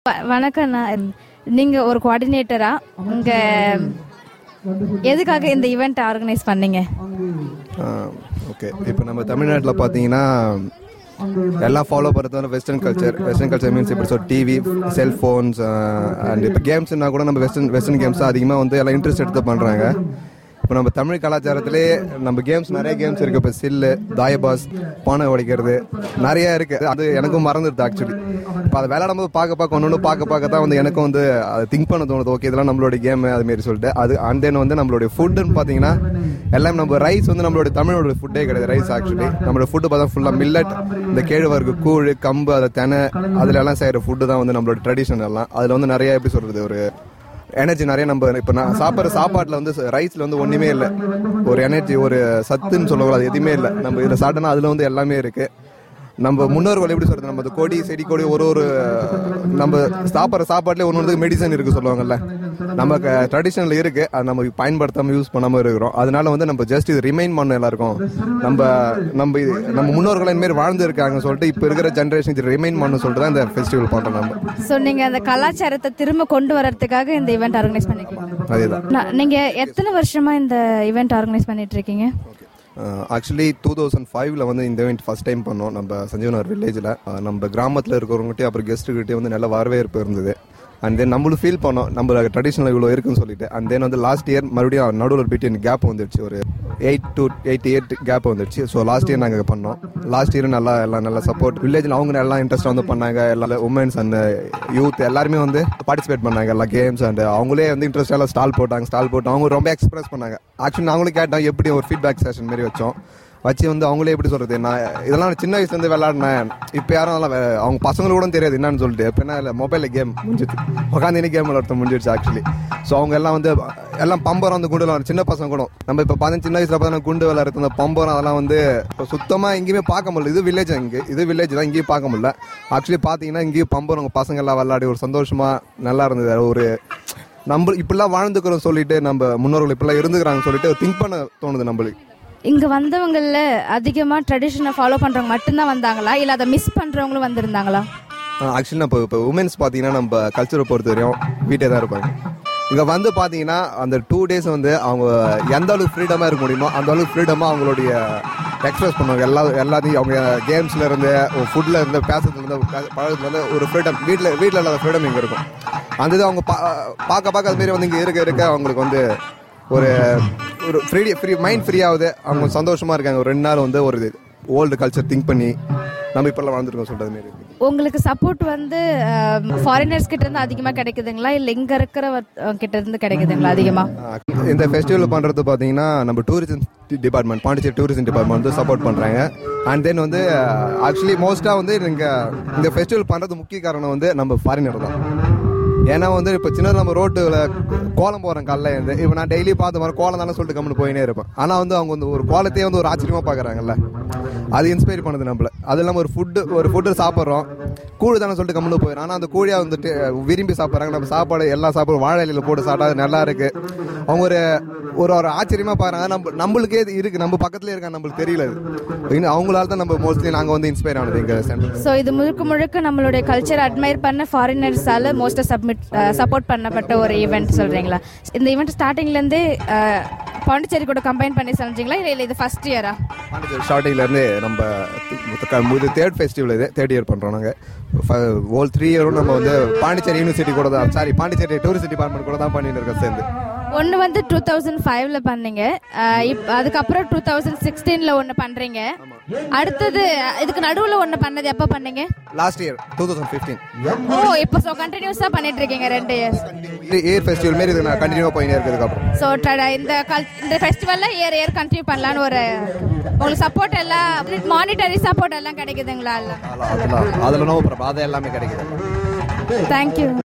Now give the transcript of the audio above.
வ- வணக்கம் நான் நீங்க ஒரு கோஆர்டினேட்டரா உங்க எதுக்காக இந்த ஈவெண்ட் ஆர்கனைஸ் பண்ணீங்க ஓகே இப்போ நம்ம தமிழ்நாட்டில் பார்த்தீங்கன்னா எல்லாம் ஃபாலோ பண்ணுறது வந்து western culture western culture means இப்போ ஸோ டிவி செல்ஃபோன்ஸ் அண்ட் இப்போ கேம்ஸ்னா கூட நம்ம வெஸ்டர்ன் வெஸ்டர்ன் கேம்ஸ் தான் அதிகமாக வந்து எல்லாம் இன்ட்ரெஸ்ட் எடுத்து பண்ணுறாங்க இப்போ நம்ம தமிழ் கலாச்சாரத்திலே நம்ம கேம்ஸ் நிறைய கேம்ஸ் இருக்குது இப்போ சில்லு தாயபாஸ் பானை உடைக்கிறது நிறைய இருக்குது அது எனக்கும் மறந்துடுது ஆக்சுவலி இப்போ அதை விளையாடும் போது பார்க்க பார்க்க ஒன்று ஒன்று பார்க்க பார்க்க தான் வந்து எனக்கும் வந்து அதை திங்க் பண்ண தோணுது ஓகே இதெல்லாம் நம்மளுடைய கேம் அதுமாரி சொல்லிட்டு அது அண்ட் தென் வந்து நம்மளுடைய ஃபுட்டுன்னு பார்த்தீங்கன்னா எல்லாம் நம்ம ரைஸ் வந்து நம்மளுடைய தமிழோட ஃபுட்டே கிடையாது ரைஸ் ஆக்சுவலி நம்மளோட ஃபுட்டு பார்த்தா ஃபுல்லாக மில்லட் இந்த கேழ்வரகு கூழ் கம்பு அதை தெனை அதுல எல்லாம் செய்கிற ஃபுட்டு தான் வந்து நம்மளோட ட்ரெடிஷன் எல்லாம் அதில் வந்து நிறைய எப்படி சொல்கிறது ஒரு எனர்ஜி நிறைய நம்ம இப்போ நான் சாப்பிட்ற சாப்பாட்டில் வந்து ரைஸில் வந்து ஒன்றுமே இல்லை ஒரு எனர்ஜி ஒரு சத்துன்னு சொல்லுவாங்க அது எதுவுமே இல்லை நம்ம இதில் சாப்பிட்டோன்னா அதில் வந்து எல்லாமே இருக்குது நம்ம முன்னோர்கள் எப்படி சொல்றது நம்ம அந்த கொடி செடி கொடி ஒரு ஒரு நம்ம சாப்பிட்ற சாப்பாட்டுல ஒன்று ஒன்று மெடிசன் இருக்கு சொல்லுவாங்கல்ல நமக்கு ட்ரெடிஷனல் இருக்கு அது நம்ம பயன்படுத்தாம யூஸ் பண்ணாம இருக்கிறோம் அதனால வந்து நம்ம ஜஸ்ட் இது ரிமைன் பண்ண எல்லாருக்கும் நம்ம நம்ம இது நம்ம முன்னோர்கள் இந்த மாதிரி வாழ்ந்து இருக்காங்க சொல்லிட்டு இப்போ இருக்கிற ஜென்ரேஷன் இது ரிமைன் பண்ண சொல்லிட்டு தான் இந்த ஃபெஸ்டிவல் பண்றோம் நம்ம ஸோ நீங்க அந்த கலாச்சாரத்தை திரும்ப கொண்டு வரதுக்காக இந்த ஈவெண்ட் ஆர்கனைஸ் பண்ணிருக்கீங்க அதேதான் நான்- நீங்க எத்தனை வருஷமா இந்த ஈவெண்ட் ஆர்கனைஸ் பண்ணிட்டு இருக்கீங்க ஆக்சுவலி டூ தௌசண்ட் ஃபைவ்ல வந்து இந்த event ஃபர்ஸ்ட் டைம் பண்ணோம் நம்ம சஞ்சீவனர் வில்லேஜில் நம்ம கிராமத்தில் இருக்கிறவங்ககிட்டயும் அப்புறம் கெஸ்ட்டுக்கிட்டே வந்து நல்ல வரவேற்பு இருந்தது அண்ட் தென் நம்மளும் ஃபீல் பண்ணோம் நம்ம ட்ரெடிஷனல் இவ்வளோ இருக்குன்னு சொல்லிட்டு அண்ட் தென் வந்து லாஸ்ட் இயர் மறுபடியும் நடுவில் ஒரு பிட்வீன் கேப் வந்துடுச்சு ஒரு eight to eight year gap வந்துடுச்சு ஸோ லாஸ்ட் இயர் நாங்கள் பண்ணோம் லாஸ்ட் இயர் நல்லா எல்லாம் நல்லா சப்போர்ட் வில்லேஜில் அவங்க எல்லாம் இன்ட்ரெஸ்ட் வந்து பண்ணாங்க எல்லா உமன்ஸ் அண்ட் யூத் எல்லாருமே வந்து பார்ட்டிசிபேட் பண்ணாங்க எல்லா கேம்ஸ் அண்ட் அவங்களே வந்து இன்ட்ரெஸ்டாக ஸ்டால் போட்டாங்க ஸ்டால் போட்டு அவங்க ரொம்ப எக்ஸ்பிரஸ் பண்ணாங்க ஆக்சுவலி நாங்களும் கேட்டோம் எப்படி ஒரு ஃபீட்பேக் செஷன் மாதிரி வச்சோம் வச்சு வந்து அவங்களே எப்படி சொல்றது நான் இதெல்லாம் நான் சின்ன வயசுலேருந்து விளையாடினேன் இப்போ யாரும் அதெல்லாம் வே- அவங்க பசங்களுக்கு கூட தெரியாது என்னன்னு சொல்லிட்டு இப்போ என்ன இல்லை மொபைலில் கேம் முடிஞ்சிச்சு உட்காந்து கேம் விளையாடுறது முடிஞ்சிடுச்சு ஆக்சுவலி ஸோ அவங்க எல்லாம் வந்து எல்லாம் பம்பரம் வந்து குண்டு விளையாடு சின்ன பசங்க கூட நம்ம இப்போ பதினஞ்சு சின்ன வயசுல பார்த்தா குண்டு விளையாடுறது அந்த பம்பரம் அதெல்லாம் வந்து இப்போ சுத்தமாக எங்கேயுமே பார்க்க முடியல இது வில்லேஜ் இங்கே இது வில்லேஜ் தான் இங்கேயும் பார்க்க முடியல ஆக்சுவலி பார்த்தீங்கன்னா இங்கேயும் பம்பரம் பசங்க எல்லாம் விளையாடி ஒரு சந்தோஷமா நல்லா இருந்தது ஒரு நம்ம இப்படிலாம் வாழ்ந்துக்கிறோம் சொல்லிட்டு நம்ம முன்னோர்கள் இப்படிலாம் இருந்துக்கிறாங்கன்னு சொல்லிட்டு திங்க் பண்ண தோணுது நம்மளுக்கு இங்க வந்தவங்கல்ல அதிகமா ட்ரெடிஷனை ஃபாலோ பண்றவங்க மட்டும்தான் வந்தாங்களா இல்ல அதை மிஸ் பண்றவங்களும் வந்திருந்தாங்களா ஆக்சுவலி இப்போ இப்போ உமன்ஸ் பார்த்தீங்கன்னா நம்ம கல்ச்சரை பொறுத்த வரையும் வீட்டே தான் இருப்பாங்க இங்கே வந்து பார்த்தீங்கன்னா அந்த டூ டேஸ் வந்து அவங்க எந்த அளவுக்கு ஃப்ரீடமாக இருக்க முடியுமோ அந்த அளவுக்கு ஃப்ரீடமாக அவங்களுடைய எக்ஸ்பிரஸ் பண்ணுவாங்க எல்லா எல்லாத்தையும் அவங்க கேம்ஸ்ல இருந்து ஃபுட்ல இருந்து பேசுறதுல இருந்து பே- பழக்கத்துல இருந்து ஒரு ஃப்ரீடம் வீட்டில் வீட்டில் இல்லாத ஃப்ரீடம் இங்கே இருக்கும் அந்த இது அவங்க பா- பார்க்க பார்க்க அது மாரி வந்து இங்கே இருக்க இருக்க அவங்களுக்கு வந்து ஒரு ஒரு ஃப்ரீ ஃப்ரீ மைண்ட் ஃப்ரீ ஆகுது அவங்க சந்தோஷமா இருக்காங்க ஒரு ரெண்டு நாள் வந்து ஒரு ஓல்டு கல்ச்சர் திங்க் பண்ணி நம்ம இப்பெல்லாம் வாழ்ந்துருக்கோம் சொல்றது மாரி இருக்கு. உங்களுக்கு சப்போர்ட் வந்து ஃபாரினர்ஸ் கிட்ட இருந்து அதிகமா கிடைக்குதுங்களா இல்ல இங்க இருக்கிற கிட்ட இருந்து கிடைக்குதுங்களா அதிகமா ஆஹ் இந்த ஃபெஸ்டிவல் பண்றது பாத்தீங்கன்னா நம்ம tourism department Pondicherry tourism department வந்து சப்போர்ட் பண்றாங்க அண்ட் தென் வந்து ஆக்சுவலி மோஸ்டா வந்து இங்க இந்த ஃபெஸ்டிவல் பண்றது முக்கிய காரணம் வந்து நம்ம ஃபாரினர் தான் ஏன்னா வந்து இப்போ சின்ன நம்ம ரோட்டுல கோலம் போறேன் காலைல இருந்து இப்போ நான் டெய்லி பார்த்து வர கோலம் தானே சொல்லிட்டு கம்முன்னு போயினே இருப்பேன் ஆனா வந்து அவங்க வந்து ஒரு கோலத்தையே வந்து ஒரு ஆச்சரியமா பாக்குறாங்கல்ல அது இன்ஸ்பயர் பண்ணுது நம்மள அது இல்லாம ஒரு ஃபுட்டு ஒரு ஃபுட்டு சாப்பிட்றோம் கூழ் தானே சொல்லிட்டு கம்முன்னு போயிடும் ஆனா அந்த கூழியா வந்துட்டு விரும்பி சாப்பிட்றாங்க நம்ம சாப்பாடு எல்லா சாப்பாடும் வாழை இலையில போட்டு சாப்பிட்டா அது நல்லா இருக்கு அவங்க ஒரு ஒரு ஒரு ஆச்சரியமா பாருங்க நம்ம நம்மளுக்கே இது இருக்கு நம்ம பக்கத்துல இருக்க நம்மளுக்கு தெரியல இது. இன்னும் அவங்களால தான் நம்ம மோஸ்ட்லி நாங்க வந்து இன்ஸ்பயர் ஆனது எங்க சென்டர் ஸோ இது முழுக்க முழுக்க நம்மளுடைய கல்ச்சர் அட்மையர் பண்ண ஃபாரினர்ஸால மோஸ்டா சப்மிட் சப்போர்ட் பண்ணப்பட்ட ஒரு ஈவெண்ட் சொல்றீங்களா இந்த ஈவெண்ட் ஸ்டார்டிங்ல இருந்தே அஹ், பாண்டிச்சேரி கூட கம்பைன் பண்ணி செஞ்சீங்களா இல்ல இது ஃபர்ஸ்ட் இயரா ஸ்டார்டிங்ல இருந்து நம்ம இது தேர்ட் ஃபெஸ்டிவல் இது தேர்ட் இயர் பண்றோம் நாங்க ஓல் த்ரீ இயரும் நம்ம வந்து பாண்டிச்சேரி யூனிவர்சிட்டி கூட தான் சாரி பாண்டிச்சேரி டூரிஸ்ட் டிபார்ட்மெண்ட் கூட தான் பண்ணிட்டு இருக்கோம் சேர்ந்து ஒன்று வந்து டூ தௌசண்ட் ஃபைவ்ல பண்ணீங்க அஹ், இப் அதுக்கப்புறம் டூ தௌசண்ட் சிக்ஸ்டீன்ல ஒன்று பண்றீங்க அடுத்தது அஹ், இதுக்கு நடுவில் ஒன்று பண்ணது எப்போ பண்ணீங்க last year two thousand fifteen ஓ இப்போ ஸோ கண்டினியூஸாக பண்ணிட்டு இருக்கீங்க ரெண்டு இயர்ஸ் இயர் ஃபெஸ்டிவல் மாரி இது நான் கண்டினியூ போயினே இருக்கிறதுக்கு அப்புறம் ஸோ இந்த கல் இந்த ஃபெஸ்டிவலில் இயர் இயர் கண்டினியூ பண்ணலான்னு ஒரு உங்களுக்கு சப்போர்ட் எல்லாம் மானிட்டரி சப்போர்ட் எல்லாம் கிடைக்குதுங்களா எல்லாம் அதெல்லாம் அதில் நோ ப்ராப்ளம் அது எல்லாமே கிடைக்குது தேங்க்யூ